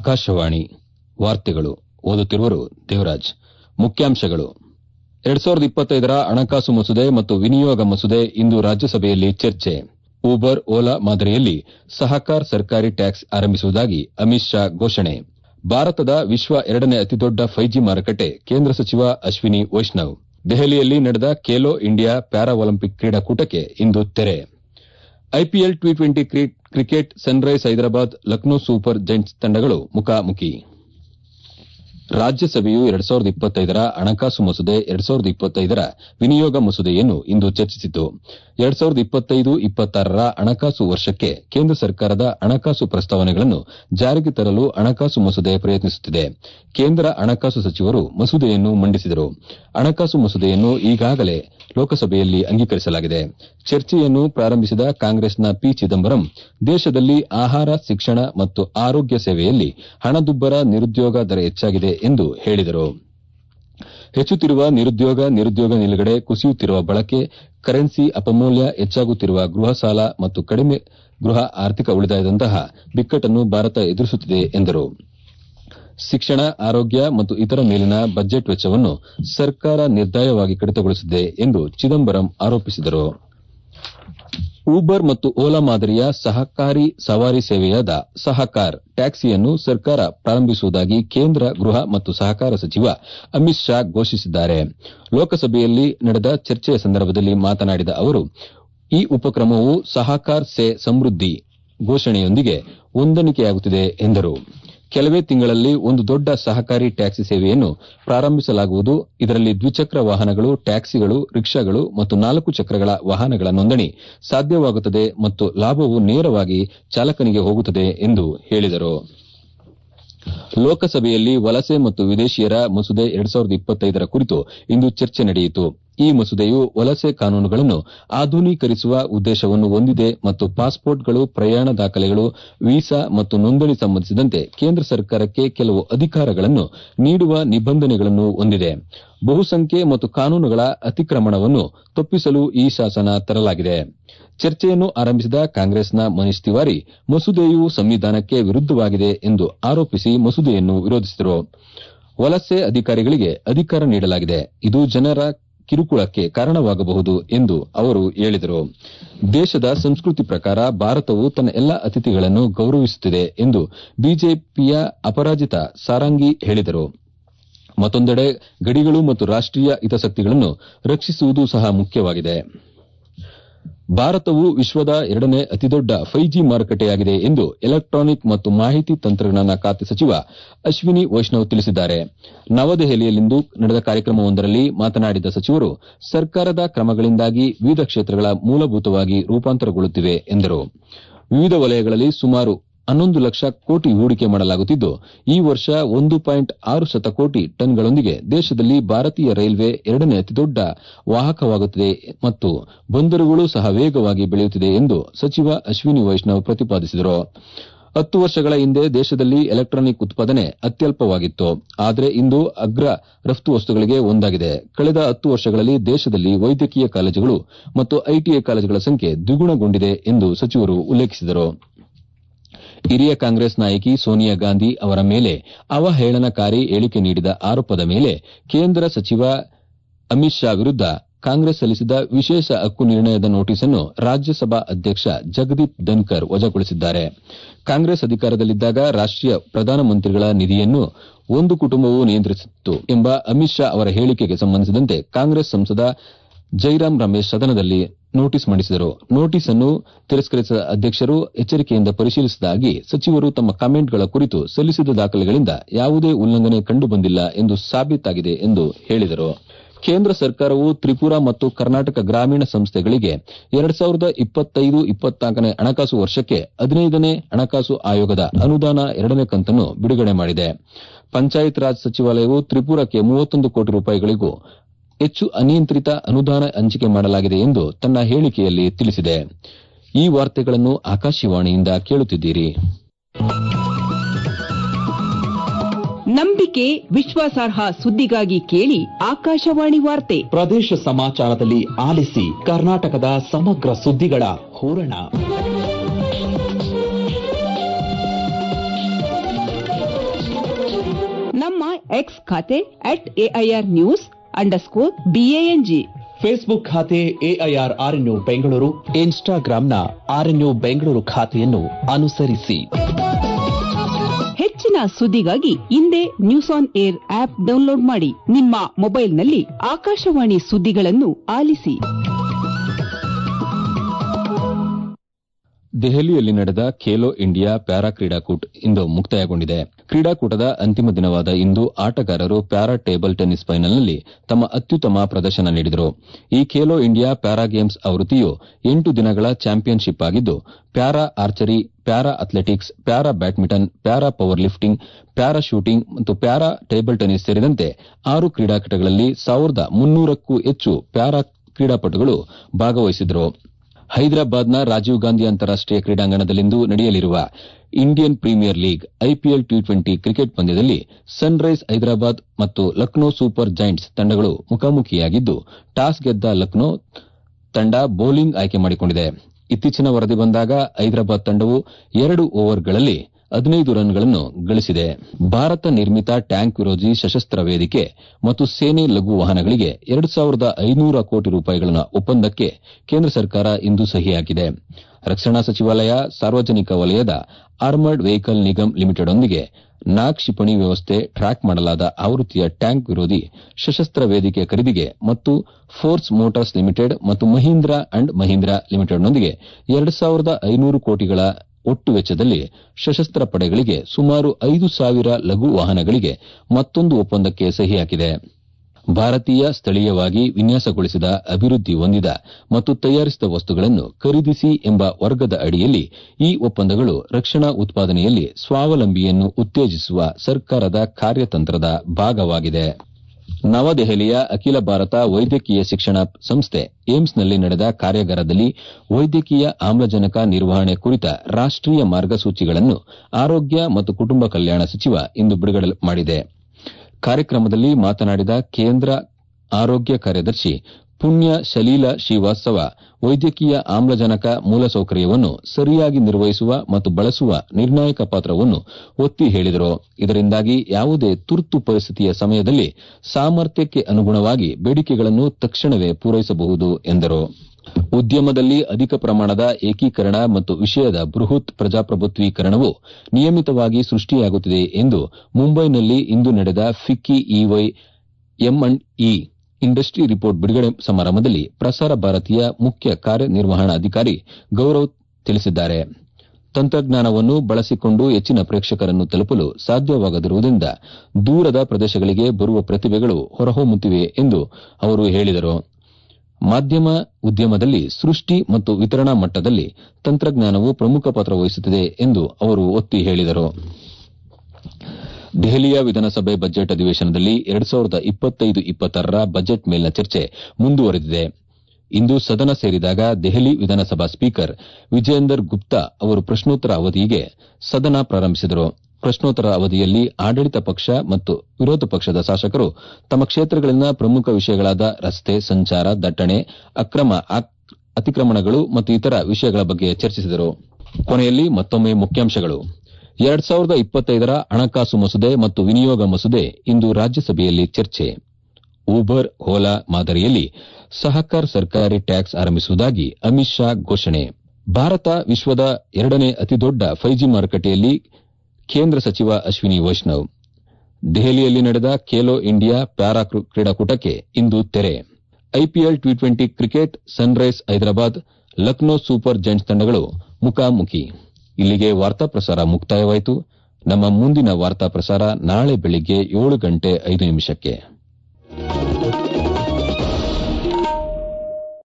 ಆಕಾಶವಾಣಿ ವಾರ್ತೆಗಳು ಓದುತ್ತಿರುವರು ದೇವರಾಜ್ ಮುಖ್ಯಾಂಶಗಳು ಎರಡ್ ಸಾವಿರದ ಇಪ್ಪತ್ತೈದರ ಹಣಕಾಸು ಮಸೂದೆ ಮತ್ತು ವಿನಿಯೋಗ ಮಸೂದೆ ಇಂದು ರಾಜ್ಯಸಭೆಯಲ್ಲಿ ಚರ್ಚೆ ಉಬರ್ ಓಲಾ ಮಾದರಿಯಲ್ಲಿ ಸಹಕಾರ್ ಸರ್ಕಾರಿ ಟ್ಯಾಕ್ಸ್ ಆರಂಭಿಸುವುದಾಗಿ ಅಮಿತ್ ಶಾ ಘೋಷಣೆ ಭಾರತದ ವಿಶ್ವ ಎರಡನೇ ಅತಿದೊಡ್ಡ ಫೈಜಿ ಮಾರುಕಟ್ಟೆ ಕೇಂದ್ರ ಸಚಿವ ಅಶ್ವಿನಿ ವೈಷ್ಣವ್ ದೆಹಲಿಯಲ್ಲಿ ನಡೆದ ಖೇಲೋ ಇಂಡಿಯಾ ಪ್ಯಾರಾ ಒಲಿಂಪಿಕ್ ಕ್ರೀಡಾಕೂಟಕ್ಕೆ ಇಂದು ತೆರೆ IPL T twenty cricket Sunrisers Hyderabad Lucknow Super Giants ತಂಡಗಳು ಮುಖಾಮುಖಿ ರಾಜ್ಯಸಭೆಯು ಎರಡ್ ಸಾವಿರದ ಇಪ್ಪತ್ತೈದರ ಹಣಕಾಸು ಮಸೂದೆ ಎರಡ್ ಸಾವಿರದ ಇಪ್ಪತ್ತೈದರ ವಿನಿಯೋಗ ಮಸೂದೆಯನ್ನು ಇಂದು ಚರ್ಚಿಸಿತು ಎರಡ್ ಸಾವಿರದ ಇಪ್ಪತ್ತೈದು ಇಪ್ಪತ್ತಾರರ ಹಣಕಾಸು ವರ್ಷಕ್ಕೆ ಕೇಂದ್ರ ಸರ್ಕಾರದ ಹಣಕಾಸು ಪ್ರಸ್ತಾವನೆಗಳನ್ನು ಜಾರಿಗೆ ತರಲು ಹಣಕಾಸು ಮಸೂದೆ ಪ್ರಯತ್ನಿಸುತ್ತಿದೆ ಕೇಂದ್ರ ಹಣಕಾಸು ಸಚಿವರು ಮಸೂದೆಯನ್ನು ಮಂಡಿಸಿದರು ಹಣಕಾಸು ಮಸೂದೆಯನ್ನು ಈಗಾಗಲೇ ಲೋಕಸಭೆಯಲ್ಲಿ ಅಂಗೀಕರಿಸಲಾಗಿದೆ ಚರ್ಚೆಯನ್ನು ಪ್ರಾರಂಭಿಸಿದ ಕಾಂಗ್ರೆಸ್ನ ಪಿ ಚಿದಂಬರಂ ದೇಶದಲ್ಲಿ ಆಹಾರ ಶಿಕ್ಷಣ ಮತ್ತು ಆರೋಗ್ಯ ಸೇವೆಯಲ್ಲಿ ಹಣದುಬ್ಬರ ನಿರುದ್ಯೋಗ ದರ ಹೆಚ್ಚಾಗಿದೆ ಎಂದು ಹೇಳಿದರು ಹೆಚ್ಚುತ್ತಿರುವ ನಿರುದ್ಯೋಗ ನಿರುದ್ಯೋಗ ನಿಲುಗಡೆ ಕುಸಿಯುತ್ತಿರುವ ಬಳಕೆ ಕರೆನ್ಸಿ ಅಪಮೌಲ್ಯ ಹೆಚ್ಚಾಗುತ್ತಿರುವ ಗೃಹ ಸಾಲ ಮತ್ತು ಕಡಿಮೆ ಗೃಹ ಆರ್ಥಿಕ ಉಳಿತಾಯದಂತಹ ಬಿಕ್ಕಟ್ಟನ್ನು ಭಾರತ ಎದುರಿಸುತ್ತಿದೆ ಎಂದರು ಶಿಕ್ಷಣ ಆರೋಗ್ಯ ಮತ್ತು ಇತರ ಮೇಲಿನ ಬಜೆಟ್ ವೆಚ್ಚವನ್ನು ಸರ್ಕಾರ ನಿರ್ದಯವಾಗಿ ಕಡಿತಗೊಳಿಸಿದೆ ಎಂದು ಚಿದಂಬರಂ ಆರೋಪಿಸಿದರು ಉಬರ್ ಮತ್ತು ಓಲಾ ಮಾದರಿಯ ಸಹಕಾರಿ ಸವಾರಿ ಸೇವೆಯಾದ ಸಹಕಾರ್ ಟ್ಯಾಕ್ಸಿಯನ್ನು ಸರ್ಕಾರ ಪ್ರಾರಂಭಿಸುವುದಾಗಿ ಕೇಂದ್ರ ಗೃಹ ಮತ್ತು ಸಹಕಾರ ಸಚಿವ ಅಮಿತ್ ಶಾ ಘೋಷಿಸಿದ್ದಾರೆ ಲೋಕಸಭೆಯಲ್ಲಿ ನಡೆದ ಚರ್ಚೆಯ ಸಂದರ್ಭದಲ್ಲಿ ಮಾತನಾಡಿದ ಅವರು ಈ ಉಪಕ್ರಮವು ಸಹಕಾರ್ ಸೇ ಸಮೃದ್ದಿ ಘೋಷಣೆಯೊಂದಿಗೆ ಹೊಂದಾಣಿಕೆಯಾಗುತ್ತಿದೆ ಎಂದರು ಕೆಲವೇ ತಿಂಗಳಲ್ಲಿ ಒಂದು ದೊಡ್ಡ ಸಹಕಾರಿ ಟ್ಯಾಕ್ಸಿ ಸೇವೆಯನ್ನು ಪ್ರಾರಂಭಿಸಲಾಗುವುದು ಇದರಲ್ಲಿ ದ್ವಿಚಕ್ರ ವಾಹನಗಳು ಟ್ಯಾಕ್ಸಿಗಳು ರಿಕ್ಷಾಗಳು ಮತ್ತು ನಾಲ್ಕು ಚಕ್ರಗಳ ವಾಹನಗಳ ನೋಂದಣಿ ಸಾಧ್ಯವಾಗುತ್ತದೆ ಮತ್ತು ಲಾಭವು ನೇರವಾಗಿ ಚಾಲಕನಿಗೆ ಹೋಗುತ್ತದೆ ಎಂದು ಹೇಳಿದರು ಲೋಕಸಭೆಯಲ್ಲಿ ವಲಸೆ ಮತ್ತು ವಿದೇಶಿಯರ ಮಸೂದೆ ಎರಡ್ ಸಾವಿರದ ಇಪ್ಪತ್ತೈದರ ಕುರಿತು ಇಂದು ಚರ್ಚೆ ನಡೆಯಿತು ಈ ಮಸೂದೆಯು ವಲಸೆ ಕಾನೂನುಗಳನ್ನು ಆಧುನೀಕರಿಸುವ ಉದ್ದೇಶವನ್ನು ಹೊಂದಿದೆ ಮತ್ತು ಪಾಸ್ಪೋರ್ಟ್ಗಳು ಪ್ರಯಾಣ ದಾಖಲೆಗಳು ವೀಸಾ ಮತ್ತು ನೋಂದಣಿ ಸಂಬಂಧಿಸಿದಂತೆ ಕೇಂದ್ರ ಸರ್ಕಾರಕ್ಕೆ ಕೆಲವು ಅಧಿಕಾರಗಳನ್ನು ನೀಡುವ ನಿಬಂಧನೆಗಳನ್ನು ಹೊಂದಿದೆ ಬಹುಸಂಖ್ಯೆ ಮತ್ತು ಕಾನೂನುಗಳ ಅತಿಕ್ರಮಣವನ್ನು ತಪ್ಪಿಸಲು ಈ ಶಾಸನ ತರಲಾಗಿದೆ ಚರ್ಚೆಯನ್ನು ಆರಂಭಿಸಿದ ಕಾಂಗ್ರೆಸ್ನ ಮನೀಶ್ ತಿವಾರಿ ಮಸೂದೆಯು ಸಂವಿಧಾನಕ್ಕೆ ವಿರುದ್ದವಾಗಿದೆ ಎಂದು ಆರೋಪಿಸಿ ಮಸೂದೆಯನ್ನು ವಿರೋಧಿಸಿದರು ವಲಸೆ ಅಧಿಕಾರಿಗಳಿಗೆ ಅಧಿಕಾರ ನೀಡಲಾಗಿದೆ ಇದು ಜನರ ಕಿರುಕುಳಕ್ಕೆ ಕಾರಣವಾಗಬಹುದು ಎಂದು ಅವರು ಹೇಳಿದರು ದೇಶದ ಸಂಸ್ಕೃತಿ ಪ್ರಕಾರ ಭಾರತವು ತನ್ನ ಎಲ್ಲಾ ಅತಿಥಿಗಳನ್ನು ಗೌರವಿಸುತ್ತಿದೆ ಎಂದು ಬಿಜೆಪಿಯ ಅಪರಾಜಿತ ಸಾರಂಗಿ ಹೇಳಿದರು ಮತ್ತೊಂದೆಡೆ ಗಡಿಗಳು ಮತ್ತು ರಾಷ್ಟೀಯ ಹಿತಾಸಕ್ತಿಗಳನ್ನು ರಕ್ಷಿಸುವುದು ಸಹ ಮುಖ್ಯವಾಗಿದೆ ಭಾರತವು ವಿಶ್ವದ ಎರಡನೇ ಅತಿದೊಡ್ಡ ಫೈವ್ ಜಿ ಮಾರುಕಟ್ಟೆಯಾಗಿದೆ ಎಂದು ಎಲೆಕ್ಟಾನಿಕ್ ಮತ್ತು ಮಾಹಿತಿ ತಂತ್ರಜ್ಞಾನ ಖಾತೆ ಸಚಿವ ಅಶ್ವಿನಿ ವೈಷ್ಣವ್ ತಿಳಿಸಿದ್ದಾರೆ ನವದೆಹಲಿಯಲ್ಲಿಂದು ನಡೆದ ಕಾರ್ಯಕ್ರಮವೊಂದರಲ್ಲಿ ಮಾತನಾಡಿದ ಸಚಿವರು ಸರ್ಕಾರದ ಕ್ರಮಗಳಿಂದಾಗಿ ವಿವಿಧ ಕ್ಷೇತ್ರಗಳ ಮೂಲಭೂತವಾಗಿ ರೂಪಾಂತರಗೊಳ್ಳುತ್ತಿವೆ ಎಂದರು ವಿವಿಧ ವಲಯಗಳಲ್ಲಿ ಸುಮಾರು ಹನ್ನೊಂದು ಲಕ್ಷ ಕೋಟಿ ಹೂಡಿಕೆ ಮಾಡಲಾಗುತ್ತಿದ್ದು ಈ ವರ್ಷ ಒಂದು ಪಾಯಿಂಟ್ ಆರು ಶತಕೋಟಿ ಟನ್ಗಳೊಂದಿಗೆ ದೇಶದಲ್ಲಿ ಭಾರತೀಯ ರೈಲ್ವೆ ಎರಡನೇ ಅತಿದೊಡ್ಡ ವಾಹಕವಾಗುತ್ತಿದೆ ಮತ್ತು ಬಂದರುಗಳು ಸಹ ವೇಗವಾಗಿ ಬೆಳೆಯುತ್ತಿದೆ ಎಂದು ಸಚಿವ ಅಶ್ವಿನಿ ವೈಷ್ಣವ್ ಪ್ರತಿಪಾದಿಸಿದರು ಹತ್ತು ವರ್ಷಗಳ ಹಿಂದೆ ದೇಶದಲ್ಲಿ ಎಲೆಕ್ಟಾನಿಕ್ ಉತ್ಪಾದನೆ ಅತ್ಯಲ್ಪವಾಗಿತ್ತು ಆದರೆ ಇಂದು ಅಗ್ರ ರಫ್ತು ವಸ್ತುಗಳಿಗೆ ಒಂದಾಗಿದೆ ಕಳೆದ ಹತ್ತು ವರ್ಷಗಳಲ್ಲಿ ದೇಶದಲ್ಲಿ ವೈದ್ಯಕೀಯ ಕಾಲೇಜುಗಳು ಮತ್ತು ಐಟಿಐ ಕಾಲೇಜುಗಳ ಸಂಖ್ಯೆ ದ್ವಿಗುಣಗೊಂಡಿದೆ ಎಂದು ಸಚಿವರು ಉಲ್ಲೇಖಿಸಿದರು ಹಿರಿಯ ಕಾಂಗ್ರೆಸ್ ನಾಯಕಿ ಸೋನಿಯಾ ಗಾಂಧಿ ಅವರ ಮೇಲೆ ಅವಹೇಳನಕಾರಿ ಹೇಳಿಕೆ ನೀಡಿದ ಆರೋಪದ ಮೇಲೆ ಕೇಂದ್ರ ಸಚಿವ ಅಮಿತ್ ಶಾ ವಿರುದ್ದ ಕಾಂಗ್ರೆಸ್ ಸಲ್ಲಿಸಿದ ವಿಶೇಷ ಹಕ್ಕು ನಿರ್ಣಯದ ನೋಟಿಸನ್ನು ರಾಜ್ಯಸಭಾ ಅಧ್ಯಕ್ಷ ಜಗದೀಪ್ ಧನ್ಕರ್ ವಜಾಗೊಳಿಸಿದ್ದಾರೆ ಕಾಂಗ್ರೆಸ್ ಅಧಿಕಾರದಲ್ಲಿದ್ದಾಗ ರಾಷ್ಟೀಯ ಪ್ರಧಾನಮಂತ್ರಿಗಳ ನಿಧಿಯನ್ನು ಒಂದು ಕುಟುಂಬವು ನಿಯಂತ್ರಿಸಿತ್ತು ಎಂಬ ಅಮಿತ್ ಶಾ ಅವರ ಹೇಳಿಕೆಗೆ ಸಂಬಂಧಿಸಿದಂತೆ ಕಾಂಗ್ರೆಸ್ ಸಂಸದ ಜೈರಾಮ್ ರಮೇಶ್ ಸದನದಲ್ಲಿ ನೋಟಿಸ್ ಮಂಡಿಸಿದರು ನೋಟಿಸ್ ಅನ್ನು ತಿರಸ್ಕರಿಸಿದ ಅಧ್ಯಕ್ಷರು ಎಚ್ಚರಿಕೆಯಿಂದ ಪರಿಶೀಲಿಸಿದಾಗಿ ಸಚಿವರು ತಮ್ಮ ಕಾಮೆಂಟ್ಗಳ ಕುರಿತು ಸಲ್ಲಿಸಿದ ದಾಖಲೆಗಳಿಂದ ಯಾವುದೇ ಉಲ್ಲಂಘನೆ ಕಂಡುಬಂದಿಲ್ಲ ಎಂದು ಸಾಬೀತಾಗಿದೆ ಎಂದು ಹೇಳಿದರು ಕೇಂದ್ರ ಸರ್ಕಾರವು ತ್ರಿಪುರಾ ಮತ್ತು ಕರ್ನಾಟಕ ಗ್ರಾಮೀಣ ಸಂಸ್ಥೆಗಳಿಗೆ ಎರಡ್ ಸಾವಿರದ ಇಪ್ಪತ್ತೈದು ಇಪ್ಪತ್ನಾಲ್ಕನೇ ಹಣಕಾಸು ವರ್ಷಕ್ಕೆ ಹದಿನೈದನೇ ಹಣಕಾಸು ಆಯೋಗದ ಅನುದಾನ ಎರಡನೇ ಕಂತನ್ನು ಬಿಡುಗಡೆ ಮಾಡಿದೆ ಪಂಚಾಯತ್ ರಾಜ್ ಸಚಿವಾಲಯವು ತ್ರಿಪುರಾಕ್ಕೆ ಮೂವತ್ತೊಂದು ಕೋಟಿ ರೂಪಾಯಿಗಳಿಗೂ ಹೆಚ್ಚು ಅನಿಯಂತ್ರಿತ ಅನುದಾನ ಹಂಚಿಕೆ ಮಾಡಲಾಗಿದೆ ಎಂದು ತನ್ನ ಹೇಳಿಕೆಯಲ್ಲಿ ತಿಳಿಸಿದೆ ಈ ವಾರ್ತೆಗಳನ್ನು ಆಕಾಶವಾಣಿಯಿಂದ ಕೇಳುತ್ತಿದ್ದೀರಿ ನಂಬಿಕೆ ವಿಶ್ವಾಸಾರ್ಹ ಸುದ್ದಿಗಾಗಿ ಕೇಳಿ ಆಕಾಶವಾಣಿ ವಾರ್ತೆ ಪ್ರದೇಶ ಸಮಾಚಾರದಲ್ಲಿ ಆಲಿಸಿ ಕರ್ನಾಟಕದ ಸಮಗ್ರ ಸುದ್ದಿಗಳ ಹೂರಣ ಎಕ್ಸ್ ಖಾತೆ at AIR news underscore BANG Facebook ಖಾತೆ ಎಐಆರ್ ಆರ್ಎನ್ಯು ಬೆಂಗಳೂರು ಇನ್ಸ್ಟಾಗ್ರಾಂನ ಆರ್ಎನ್ಯು ಬೆಂಗಳೂರು ಖಾತೆಯನ್ನು ಅನುಸರಿಸಿ ಹೆಚ್ಚಿನ ಸುದ್ದಿಗಾಗಿ ಹಿಂದೆ news on air app download ಮಾಡಿ ನಿಮ್ಮ ಮೊಬೈಲ್ನಲ್ಲಿ ಆಕಾಶವಾಣಿ ಸುದ್ದಿಗಳನ್ನು ಆಲಿಸಿ ದೆಹಲಿಯಲ್ಲಿ ನಡೆದ ಖೇಲೋ ಇಂಡಿಯಾ ಪ್ಯಾರಾ ಕ್ರೀಡಾಕೂಟ ಇಂದು ಮುಕ್ತಾಯಗೊಂಡಿದೆ ಕ್ರೀಡಾಕೂಟದ ಅಂತಿಮ ದಿನವಾದ ಇಂದು ಆಟಗಾರರು ಪ್ಯಾರಾ ಟೇಬಲ್ ಟೆನ್ನಿಸ್ ಫೈನಲ್ನಲ್ಲಿ ತಮ್ಮ ಅತ್ಯುತ್ತಮ ಪ್ರದರ್ಶನ ನೀಡಿದರು ಈ ಖೇಲೋ ಇಂಡಿಯಾ ಪ್ಯಾರಾ ಗೇಮ್ಸ್ ಆವೃತ್ತಿಯು ಎಂಟು ದಿನಗಳ ಚಾಂಪಿಯನ್ಶಿಪ್ ಆಗಿದ್ದು para archery para athletics para badminton para power lifting para shooting ಮತ್ತು ಪ್ಯಾರಾ ಟೇಬಲ್ ಟೆನ್ನಿಸ್ ಸೇರಿದಂತೆ ಆರು ಕ್ರೀಡಾಕೂಟಗಳಲ್ಲಿ ಸಾವಿರದ ಮುನ್ನೂರಕ್ಕೂ ಹೆಚ್ಚು ಪ್ಯಾರಾ ಕ್ರೀಡಾಪಟುಗಳು ಭಾಗವಹಿಸಿದ್ದರು ಹೈದರಾಬಾದ್ನ ರಾಜೀವ್ ಗಾಂಧಿ ಅಂತಾರಾಷ್ಟೀಯ ಕ್ರೀಡಾಂಗಣದಲ್ಲಿಂದು ನಡೆಯಲಿರುವ Indian Premier League IPL T twenty cricket ಪಂದ್ಯದಲ್ಲಿ ಸನ್ ರೈಸ್ ಹೈದರಾಬಾದ್ ಮತ್ತು ಲಕ್ನೋ ಸೂಪರ್ ಜೈಂಟ್ಸ್ ತಂಡಗಳು ಮುಖಾಮುಖಿಯಾಗಿದ್ದು ಟಾಸ್ ಗೆದ್ದ ಲಕ್ನೋ ತಂಡ ಬೌಲಿಂಗ್ ಆಯ್ಕೆ ಮಾಡಿಕೊಂಡಿದೆ ಇತ್ತೀಚಿನ ವರದಿ ಬಂದಾಗ ಹೈದರಾಬಾದ್ ತಂಡವು ಎರಡು ಓವರ್ಗಳಲ್ಲಿ ಹದಿನೈದು ರನ್ಗಳನ್ನು ಗಳಿಸಿದೆ ಭಾರತ ನಿರ್ಮಿತ ಟ್ಯಾಂಕ್ ವಿರೋಧಿ ಸಶಸ್ತ್ರ ವೇದಿಕೆ ಮತ್ತು ಸೇನೆ ಲಘು ವಾಹನಗಳಿಗೆ ಎರಡು ಸಾವಿರದ ಐನೂರ ಕೋಟಿ ರೂಪಾಯಿಗಳ ಒಪ್ಪಂದಕ್ಕೆ ಕೇಂದ್ರ ಸರ್ಕಾರ ಇಂದು ಸಹಿ ಹಾಕಿದೆ ರಕ್ಷಣಾ ಸಚಿವಾಲಯ ಸಾರ್ವಜನಿಕ ವಲಯದ ಆರ್ಮರ್ಡ್ ವೆಹಿಕಲ್ ನಿಗಮ್ ಲಿಮಿಟೆಡ್ನೊಂದಿಗೆ ನಾಗ್ ಕ್ಷಿಪಣಿ ವ್ಯವಸ್ಥೆ ಟ್ರ್ಯಾಕ್ ಮಾಡಲಾದ ಆವೃತ್ತಿಯ ಟ್ಯಾಂಕ್ ವಿರೋಧಿ ಸಶಸ್ತ್ರ ವೇದಿಕೆ ಖರೀದಿಗೆ ಮತ್ತು ಫೋರ್ಸ್ ಮೋಟಾರ್ಸ್ ಲಿಮಿಟೆಡ್ ಮತ್ತು ಮಹೀಂದ್ರಾ ಅಂಡ್ ಮಹೀಂದ್ರಾ ಲಿಮಿಟೆಡ್ನೊಂದಿಗೆ ಎರಡು ಸಾವಿರದ ಐನೂರು ಕೋಟಿಗಳ ಒಟ್ಟು ವೆಚ್ಚದಲ್ಲಿ ಸಶಸ್ತ್ರ ಪಡೆಗಳಿಗೆ ಸುಮಾರು ಐದು ಸಾವಿರ ಲಘು ವಾಹನಗಳಿಗೆ ಮತ್ತೊಂದು ಒಪ್ಪಂದಕ್ಕೆ ಸಹಿ ಹಾಕಿದೆ ಭಾರತೀಯ ಸ್ಥಳೀಯವಾಗಿ ವಿನ್ಯಾಸಗೊಳಿಸಿದ ಅಭಿವೃದ್ಧಿ ಹೊಂದಿದ ಮತ್ತು ತಯಾರಿಸಿದ ವಸ್ತುಗಳನ್ನು ಖರೀದಿಸಿ ಎಂಬ ವರ್ಗದ ಅಡಿಯಲ್ಲಿ ಈ ಒಪ್ಪಂದಗಳು ರಕ್ಷಣಾ ಉತ್ಪಾದನೆಯಲ್ಲಿ ಸ್ವಾವಲಂಬಿಯನ್ನು ಉತ್ತೇಜಿಸುವ ಸರ್ಕಾರದ ಕಾರ್ಯತಂತ್ರದ ಭಾಗವಾಗಿದೆ ನವದೆಹಲಿಯ ಅಖಿಲ ಭಾರತ ವೈದ್ಯಕೀಯ ಶಿಕ್ಷಣ ಸಂಸ್ಥೆ ಏಮ್ಸ್ನಲ್ಲಿ ನಡೆದ ಕಾರ್ಯಾಗಾರದಲ್ಲಿ ವೈದ್ಯಕೀಯ ಆಮ್ಲಜನಕ ನಿರ್ವಹಣೆ ಕುರಿತ ರಾಷ್ಟೀಯ ಮಾರ್ಗಸೂಚಿಗಳನ್ನು ಆರೋಗ್ಯ ಮತ್ತು ಕುಟುಂಬ ಕಲ್ಯಾಣ ಸಚಿವ ಇಂದು ಬಿಡುಗಡೆ ಮಾಡಿದೆ ಕಾರ್ಯಕ್ರಮದಲ್ಲಿ ಮಾತನಾಡಿದ ಕೇಂದ್ರ ಆರೋಗ್ಯ ಕಾರ್ಯದರ್ಶಿ ಪುಣ್ಯ ಶಲೀಲ ಶ್ರೀವಾಸ್ತವ ವೈದ್ಯಕೀಯ ಆಮ್ಲಜನಕ ಮೂಲಸೌಕರ್ಯವನ್ನು ಸರಿಯಾಗಿ ನಿರ್ವಹಿಸುವ ಮತ್ತು ಬಳಸುವ ನಿರ್ಣಾಯಕ ಪಾತ್ರವನ್ನು ಒತ್ತಿ ಹೇಳಿದರು ಇದರಿಂದಾಗಿ ಯಾವುದೇ ತುರ್ತು ಪರಿಸ್ಥಿತಿಯ ಸಮಯದಲ್ಲಿ ಸಾಮರ್ಥ್ಯಕ್ಕೆ ಅನುಗುಣವಾಗಿ ಬೇಡಿಕೆಗಳನ್ನು ತಕ್ಷಣವೇ ಪೂರೈಸಬಹುದು ಎಂದರು ಉದ್ಯಮದಲ್ಲಿ ಅಧಿಕ ಪ್ರಮಾಣದ ಏಕೀಕರಣ ಮತ್ತು ವಿಷಯದ ಬೃಹತ್ ಪ್ರಜಾಪ್ರಭುತ್ವೀಕರಣವು ನಿಯಮಿತವಾಗಿ ಸೃಷ್ಟಿಯಾಗುತ್ತಿದೆ ಎಂದು ಮುಂಬೈನಲ್ಲಿ ಇಂದು ನಡೆದ FICCI EY M and E industry report ಬಿಡುಗಡೆ ಸಮಾರಂಭದಲ್ಲಿ ಪ್ರಸಾರ ಭಾರತಿಯ ಮುಖ್ಯ ಕಾರ್ಯನಿರ್ವಹಣಾಧಿಕಾರಿ ಗೌರವ್ ತಿಳಿಸಿದ್ದಾರೆ ತಂತ್ರಜ್ಞಾನವನ್ನು ಬಳಸಿಕೊಂಡು ಹೆಚ್ಚಿನ ಪ್ರೇಕ್ಷಕರನ್ನು ತಲುಪಲು ಸಾಧ್ಯವಾಗದಿರುವುದರಿಂದ ದೂರದ ಪ್ರದೇಶಗಳಿಗೆ ಬರುವ ಪ್ರತಿಭೆಗಳು ಹೊರಹೊಮ್ಮುತ್ತಿವೆ ಎಂದು ಅವರು ಹೇಳಿದರು ಮಾಧ್ಯಮ ಉದ್ಯಮದಲ್ಲಿ ಸೃಷ್ಟಿ ಮತ್ತು ವಿತರಣಾ ಮಟ್ಟದಲ್ಲಿ ತಂತ್ರಜ್ಞಾನವು ಪ್ರಮುಖ ಪಾತ್ರ ವಹಿಸುತ್ತಿದೆ ಎಂದು ಅವರು ಒತ್ತಿ ಹೇಳಿದರು ದೆಹಲಿಯ ವಿಧಾನಸಭೆ ಬಜೆಟ್ ಅಧಿವೇಶನದಲ್ಲಿ ಎರಡು ಸಾವಿರದ ಇಪ್ಪತ್ತೈದು ಇಪ್ಪತ್ತಾರರ ಬಜೆಟ್ ಮೇಲಿನ ಚರ್ಚೆ ಮುಂದುವರೆದಿದೆ ಇಂದು ಸದನ ಸೇರಿದಾಗ ದೆಹಲಿ ವಿಧಾನಸಭಾ ಸ್ಪೀಕರ್ ವಿಜಯೇಂದರ್ ಗುಪ್ತಾ ಅವರು ಪ್ರಶ್ನೋತ್ತರ ಅವಧಿಗೆ ಸದನ ಪ್ರಾರಂಭಿಸಿದರು ಪ್ರಶ್ನೋತ್ತರ ಅವಧಿಯಲ್ಲಿ ಆಡಳಿತ ಪಕ್ಷ ಮತ್ತು ವಿರೋಧ ಪಕ್ಷದ ಶಾಸಕರು ತಮ್ಮ ಕ್ಷೇತ್ರಗಳಲ್ಲಿನ ಪ್ರಮುಖ ವಿಷಯಗಳಾದ ರಸ್ತೆ ಸಂಚಾರ ದಟ್ಟಣೆ ಅಕ್ರಮ ಅತಿಕ್ರಮಣಗಳು ಮತ್ತು ಇತರ ವಿಷಯಗಳ ಬಗ್ಗೆ ಚರ್ಚಿಸಿದರು ಕೊನೆಯಲ್ಲಿ ಮತ್ತೊಮ್ಮೆ ಮುಖ್ಯಾಂಶಗಳು ಎರಡ್ ಸಾವಿರದ ಇಪ್ಪತ್ತೈದರ ಹಣಕಾಸು ಮಸೂದೆ ಮತ್ತು ವಿನಿಯೋಗ ಮಸೂದೆ ಇಂದು ರಾಜ್ಯಸಭೆಯಲ್ಲಿ ಚರ್ಚೆ ಊಬರ್ ಓಲಾ ಮಾದರಿಯಲ್ಲಿ ಸಹಕಾರ್ ಸರ್ಕಾರಿ ಟ್ಯಾಕ್ಸ್ ಆರಂಭಿಸುವುದಾಗಿ ಅಮಿತ್ ಶಾ ಘೋಷಣೆ ಭಾರತ ವಿಶ್ವದ ಎರಡನೇ ಅತಿದೊಡ್ಡ ಫೈವ್ ಜಿ ಮಾರುಕಟ್ಟೆಯಲ್ಲಿ ಕೇಂದ್ರ ಸಚಿವ ಅಶ್ವಿನಿ ವೈಷ್ಣವ್ ದೆಹಲಿಯಲ್ಲಿ ನಡೆದ ಖೇಲೋ ಇಂಡಿಯಾ ಪ್ಯಾರಾ ಕ್ರೀಡಾಕೂಟಕ್ಕೆ ಇಂದು ತೆರೆ IPL T twenty cricket Sunrisers Hyderabad Lucknow Super Giants ತಂಡಗಳು ಮುಖಾಮುಖಿ ಇಲ್ಲಿಗೆ ವಾರ್ತಾ ಪ್ರಸಾರ ಮುಕ್ತಾಯವಾಯಿತು ನಮ್ಮ ಮುಂದಿನ ವಾರ್ತಾ ಪ್ರಸಾರ ನಾಳೆ ಬೆಳಿಗ್ಗೆ ಏಳು ಗಂಟೆ ಐದು ನಿಮಿಷಕ್ಕೆ